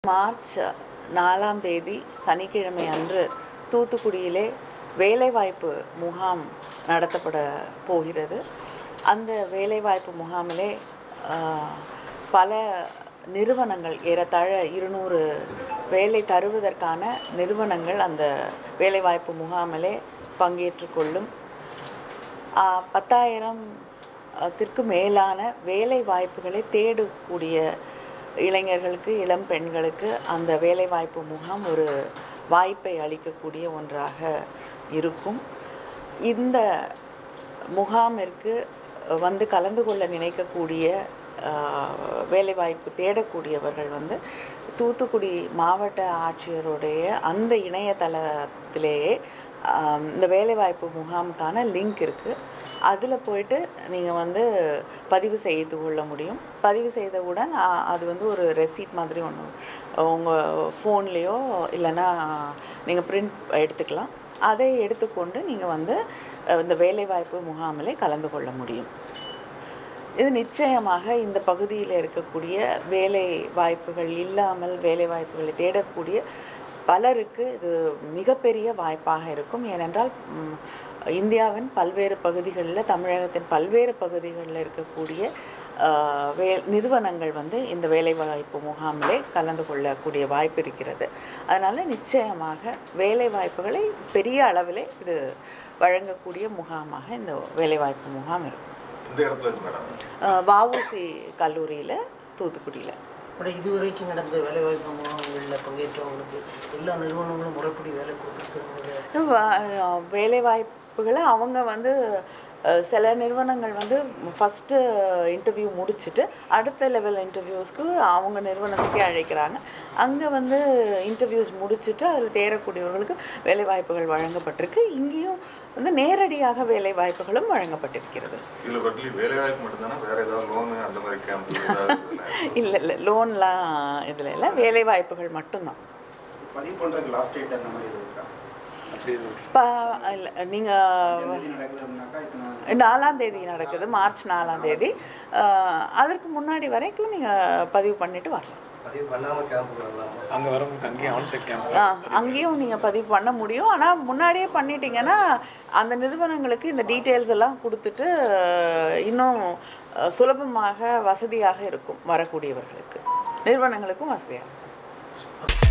March நாலாம் தேதி சனிக்கிழமை அன்று தூத்துக்குடியிலே வேலைவாய்ப்பு முகாம் நடத்தப்பட போகிறது அந்த வேலைவாய்ப்பு முகாமிலே ஆஹ், பல நிறுவனங்கள் ஏறத்தாழ இருநூறு வேலை தருவதற்கான நிறுவனங்கள் அந்த வேலைவாய்ப்பு முகாமிலே பங்கேற்றுக்கொள்ளும் ஆஹ், பத்தாயிரம் த்திற்கு மேலான வேலை வாய்ப்புகளை தேடக்கூடிய இளைஞர்களுக்கு இளம் பெண்களுக்கு அந்த வேலைவாய்ப்பு முகாம் ஒரு வாய்ப்பை அளிக்கக்கூடிய ஒன்றாக இருக்கும் இந்த முகாமிற்கு வந்து கலந்து கொள்ள நினைக்கக்கூடிய ஆஹ், வேலைவாய்ப்பு தேடக்கூடியவர்கள் வந்து தூத்துக்குடி மாவட்ட ஆட்சியருடைய அந்த இணையதளத்திலேயே ஆம், இந்த வேலைவாய்ப்பு முகாமுக்கான லிங்க் இருக்குது அதில் போயிட்டு நீங்கள் வந்து பதிவு செய்து கொள்ள முடியும் பதிவு செய்தவுடன் ஆ, அது வந்து ஒரு ரெசீட் மாதிரி ஒன்று உங்கள் ஃபோன்லேயோ இல்லைன்னா நீங்கள் பிரிண்ட் எடுத்துக்கலாம் அதை எடுத்துக்கொண்டு நீங்கள் வந்து அஹ், இந்த வேலைவாய்ப்பு முகாமில் கலந்து கொள்ள முடியும் இது நிச்சயமாக இந்த பகுதியில் இருக்கக்கூடிய வேலை வாய்ப்புகள் இல்லாமல் வேலை வாய்ப்புகளை தேடக்கூடிய பலருக்கு இது மிகப்பெரிய வாய்ப்பாக இருக்கும் ஏனென்றால் ம், இந்தியாவின் பல்வேறு பகுதிகளில் தமிழகத்தின் பல்வேறு பகுதிகளில் இருக்கக்கூடிய ஆஹ், வே நிறுவனங்கள் வந்து இந்த வேலைவாய்ப்பு முகாமிலே கலந்து கொள்ளக்கூடிய வாய்ப்பு இருக்கிறது அதனால் நிச்சயமாக வேலை வாய்ப்புகளை பெரிய அளவில் இது வழங்கக்கூடிய முகாமாக இந்த வேலைவாய்ப்பு முகாம் இருக்கும் இந்த இடத்துல இருக்கு மேடம் அஹ் வஉசி கல்லூரியில் தூத்துக்குடியில் மேடம் இதுவரைக்கும் நடந்த வேலைவாய்ப்பு முகாம்களில் பங்கேற்றவங்களுக்கு எல்லா நிறுவனங்களும் முறைப்படி வேலை கொடுத்துருக்காங்க வேலைவாய்ப்புகளை அவங்க வந்து அஹ், சில நிறுவனங்கள் வந்து ஃபஸ்ட்டு இன்டர்வியூ முடிச்சுட்டு அடுத்த லெவல் இன்டர்வியூஸ்க்கு அவங்க நிறுவனத்துக்கே அழைக்கிறாங்க அங்கே வந்து இன்டர்வியூஸ் முடிச்சுட்டு அதில் தேரக்கூடியவர்களுக்கு வேலைவாய்ப்புகள் வழங்கப்பட்டிருக்கு இங்கேயும் வந்து நேரடியாக வேலைவாய்ப்புகளும் வழங்கப்பட்டிருக்கிறது இதுல பட்லி வேலை வாய்ப்பு மட்டும்தானே வேற ஏதாவது லோனு அந்த மாதிரி கேம்ப் ஏதாவது இதுல இல்லை இல்லை லோன்லாம் இதில் இல்லை வேலைவாய்ப்புகள் மட்டும்தான் பதிவு பண்ணுறதுக்கு லாஸ்ட் டேட் அந்த மாதிரி இது இருக்கா இப்போ இல்லை நீங்கள் தேதி நடக்குது அப்படின்னாக்கா இத்தனை நாலாம் தேதி நடக்குது மார்ச் நாலாம் தேதி அஹ், அதற்கு முன்னாடி வரைக்கும் நீங்கள் பதிவு பண்ணிட்டு வரலாம் பதிவு பண்ணாமல் கேம்புக்கு வரலாமா அங்கே வரவங்களுக்கு அங்கேயும் ஆன்சைட் கேம்ப் ஆ, அங்கேயும் நீங்கள் பதிவு பண்ண முடியும் ஆனால் முன்னாடியே பண்ணிட்டீங்கன்னா அந்த நிறுவனங்களுக்கு இந்த டீட்டெயில்ஸ் எல்லாம் கொடுத்துட்டு அஹ், இன்னும் அஹ், சுலபமாக வசதியாக இருக்கும் வரக்கூடியவர்களுக்கு நிறுவனங்களுக்கும் வசதியாக இருக்கும்